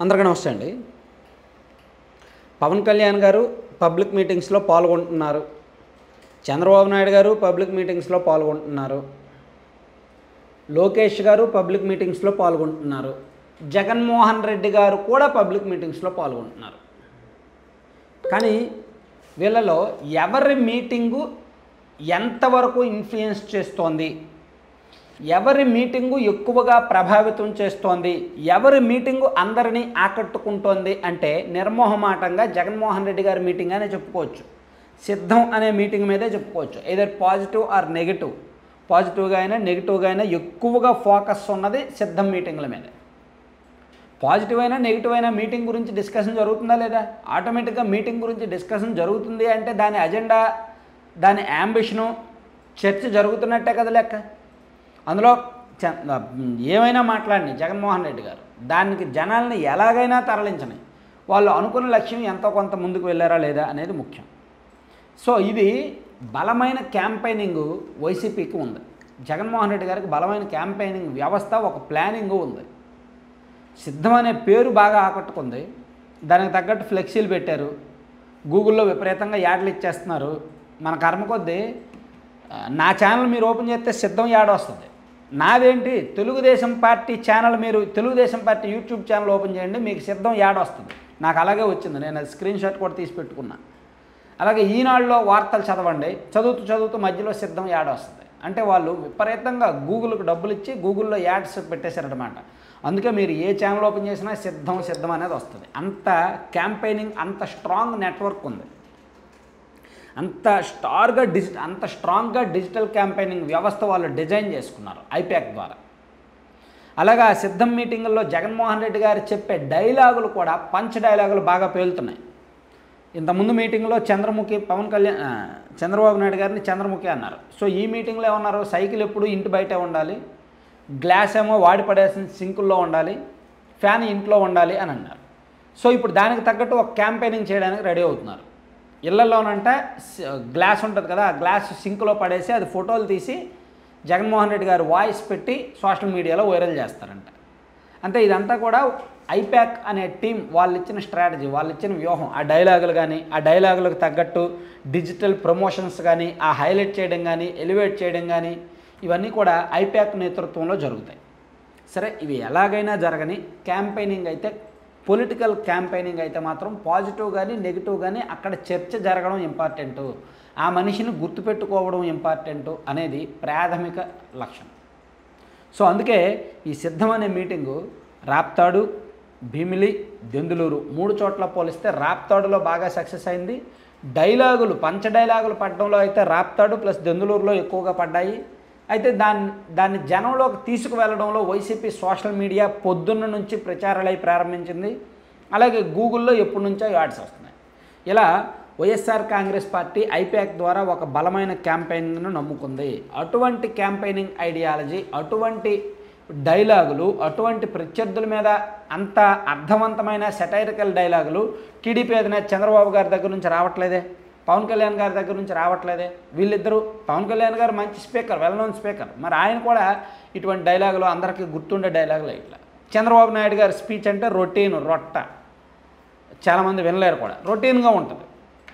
అందరికీ నమస్తే అండి పవన్ కళ్యాణ్ గారు పబ్లిక్ మీటింగ్స్లో పాల్గొంటున్నారు చంద్రబాబు నాయుడు గారు పబ్లిక్ మీటింగ్స్లో పాల్గొంటున్నారు లోకేష్ గారు పబ్లిక్ మీటింగ్స్లో పాల్గొంటున్నారు జగన్మోహన్ రెడ్డి గారు కూడా పబ్లిక్ మీటింగ్స్లో పాల్గొంటున్నారు కానీ వీళ్ళలో ఎవరి మీటింగు ఎంతవరకు ఇన్ఫ్లుయెన్స్ చేస్తోంది ఎవరి మీటింగు ఎక్కువగా ప్రభావితం చేస్తోంది ఎవరి మీటింగు అందరినీ ఆకట్టుకుంటోంది అంటే నిర్మోహమాటంగా జగన్మోహన్ రెడ్డి గారి మీటింగ్ అనే చెప్పుకోవచ్చు సిద్ధం అనే మీటింగ్ మీదే చెప్పుకోవచ్చు ఏదర్ పాజిటివ్ ఆర్ నెగిటివ్ పాజిటివ్గా అయినా నెగిటివ్గా అయినా ఎక్కువగా ఫోకస్ ఉన్నది సిద్ధం మీటింగ్ల మీద పాజిటివ్ అయినా నెగిటివ్ అయినా మీటింగ్ గురించి డిస్కషన్ జరుగుతుందా లేదా ఆటోమేటిక్గా మీటింగ్ గురించి డిస్కషన్ జరుగుతుంది అంటే దాని అజెండా దాని యాంబిషను చర్చ జరుగుతున్నట్టే కదా లెక్క అందులో చ- ఏమైనా మాట్లాడినాయి జగన్మోహన్ రెడ్డి గారు దానికి జనాల్ని ఎలాగైనా తరలించని వాళ్ళు అనుకున్న లక్ష్యం ఎంతో కొంత ముందుకు వెళ్ళారా లేదా అనేది ముఖ్యం సో ఇది బలమైన క్యాంపెయినింగ్ వైసీపీకి ఉంది జగన్మోహన్ రెడ్డి గారికి బలమైన క్యాంపెయినింగ్ వ్యవస్థ ఒక ప్లానింగ్ ఉంది సిద్ధం అనే పేరు బాగా ఆకట్టుకుంది దానికి తగ్గట్టు ఫ్లెక్సీలు పెట్టారు గూగుల్లో విపరీతంగా యాడ్లు ఇచ్చేస్తున్నారు మన కర్మ కొద్దీ ఆ, నా ఛానల్ మీరు ఓపెన్ చేస్తే సిద్ధం యాడ్ వస్తుంది నాదేంటి తెలుగుదేశం పార్టీ ఛానల్ మీరు Telugu Desam party YouTube channel open చేయండి మీకు సిద్ధం యాడ్ వస్తుంది నాకు అలాగే వచ్చింది నేను అది స్క్రీన్ షాట్ కూడా తీసి పెట్టుకున్నా అలాగే ఈనాడులో వార్తలు చదవండి చదువుతూ చదువుతూ మధ్యలో సిద్ధం యాడ్ వస్తుంది అంటే వాళ్ళు విపరీతంగా గూగుల్కి డబ్బులు ఇచ్చి గూగుల్లో యాడ్స్ పెట్టేశారనమాట అందుకే మీరు ఏ ఛానల్ ఓపెన్ చేసినా సిద్ధం సిద్ధం అనేది వస్తుంది అంత క్యాంపెయినింగ్ అంత స్ట్రాంగ్ నెట్వర్క్ ఉంది అంత స్టార్గా డిజి అంత స్ట్రాంగ్గా డిజిటల్ క్యాంపెయినింగ్ వ్యవస్థ వాళ్ళు డిజైన్ చేసుకున్నారు ఐప్యాక్ ద్వారా అలాగా సిద్ధం మీటింగుల్లో జగన్మోహన్ రెడ్డి గారు చెప్పే డైలాగులు కూడా పంచ్ డైలాగులు బాగా పేలుతున్నాయి ఇంతకుముందు మీటింగ్లో చంద్రముఖి పవన్ కళ్యాణ్ ఆ, చంద్రబాబు నాయుడు గారిని చంద్రముఖి అన్నారు సో ఈ మీటింగ్లో ఏమన్నారు సైకిల్ ఎప్పుడు ఇంటి బయటే ఉండాలి గ్లాస్ ఏమో వాడి పడేసిన సింకుల్లో ఉండాలి ఫ్యాన్ ఇంట్లో ఉండాలి అని అన్నారు సో ఇప్పుడు దానికి తగ్గట్టు ఒక క్యాంపెయినింగ్ చేయడానికి రెడీ అవుతున్నారు ఇళ్లలోనంటే స- గ్లాస్ ఉంటుంది కదా ఆ గ్లాస్ సింక్లో పడేసి అది ఫోటోలు తీసి జగన్మోహన్ రెడ్డి గారు వాయిస్ పెట్టి సోషల్ మీడియాలో వైరల్ చేస్తారంట అంటే ఇదంతా కూడా ఐప్యాక్ అనే టీం వాళ్ళు ఇచ్చిన స్ట్రాటజీ వాళ్ళు ఇచ్చిన వ్యూహం ఆ డైలాగులు కానీ ఆ డైలాగులకు తగ్గట్టు డిజిటల్ ప్రమోషన్స్ కానీ ఆ హైలైట్ చేయడం కానీ ఎలివేట్ చేయడం కానీ ఇవన్నీ కూడా ఐప్యాక్ నేతృత్వంలో జరుగుతాయి సరే ఇవి ఎలాగైనా జరగని క్యాంపెయినింగ్ అయితే పొలిటికల్ క్యాంపెయినింగ్ అయితే మాత్రం పాజిటివ్ కానీ నెగిటివ్ కానీ అక్కడ చర్చ జరగడం ఇంపార్టెంటు ఆ మనిషిని గుర్తుపెట్టుకోవడం ఇంపార్టెంటు అనేది ప్రాథమిక లక్ష్యం సో అందుకే ఈ సిద్ధం అనే మీటింగు రాప్తాడు భీమిలి దెందులూరు మూడు చోట్ల పోలిస్తే రాప్తాడులో బాగా సక్సెస్ అయింది డైలాగులు పంచ డైలాగులు పడడంలో అయితే రాప్తాడు ప్లస్ దెందులూరులో ఎక్కువగా పడ్డాయి అయితే దాన్ని దాన్ని జనంలోకి తీసుకువెళ్ళడంలో వైసీపీ సోషల్ మీడియా పొద్దున్న నుంచి ప్రచారాలై ప్రారంభించింది అలాగే గూగుల్లో ఎప్పటి నుంచో యాడ్స్ వస్తున్నాయి ఇలా వైఎస్ఆర్ కాంగ్రెస్ పార్టీ ఐపాక్ ద్వారా ఒక బలమైన క్యాంపెయినింగ్ను నమ్ముకుంది అటువంటి క్యాంపెయినింగ్ ఐడియాలజీ అటువంటి డైలాగులు అటువంటి ప్రత్యర్థుల మీద అంత అర్థవంతమైన సెటైరికల్ డైలాగులు టీడీపీ అధినేత చంద్రబాబు గారి దగ్గర నుంచి రావట్లేదే పవన్ కళ్యాణ్ గారి దగ్గర నుంచి రావట్లేదే వీళ్ళిద్దరూ పవన్ కళ్యాణ్ గారు మంచి స్పీకర్ వెల్ నోన్ స్పీకర్ మరి ఆయన కూడా ఇటువంటి డైలాగులు అందరికీ గుర్తుండే డైలాగులు ఇట్లా చంద్రబాబు నాయుడు గారి స్పీచ్ అంటే రొటీన్ రొట్ట చాలామంది వినలేరు కూడా రొటీన్గా ఉంటుంది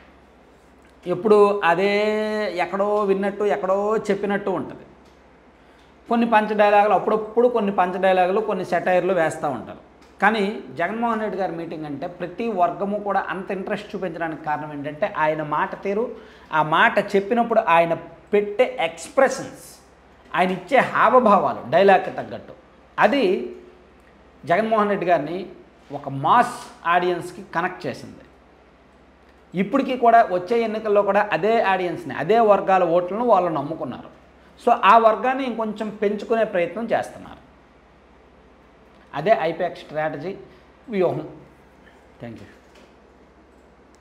ఎప్పుడు అదే ఎక్కడో విన్నట్టు ఎక్కడో చెప్పినట్టు ఉంటుంది కొన్ని పంచ డైలాగులు అప్పుడప్పుడు కొన్ని పంచ డైలాగులు కొన్ని సెటైర్లు వేస్తూ ఉంటారు కానీ జగన్మోహన్ రెడ్డి గారి మీటింగ్ అంటే ప్రతి వర్గము కూడా అంత ఇంట్రెస్ట్ చూపించడానికి కారణం ఏంటంటే ఆయన మాట తీరు ఆ మాట చెప్పినప్పుడు ఆయన పెట్టే ఎక్స్ప్రెషన్స్ ఆయన ఇచ్చే హావభావాలు డైలాగ్కి తగ్గట్టు అది జగన్మోహన్ రెడ్డి గారిని ఒక మాస్ ఆడియన్స్కి కనెక్ట్ చేసింది ఇప్పటికీ కూడా వచ్చే ఎన్నికల్లో కూడా అదే ఆడియన్స్ని అదే వర్గాల ఓట్లను వాళ్ళు నమ్ముకున్నారు సో ఆ వర్గాన్ని ఇంకొంచెం పెంచుకునే ప్రయత్నం చేస్తున్నారు అదే ఐపాక్ స్ట్రాటజీ వ్యూహం థ్యాంక్ యూ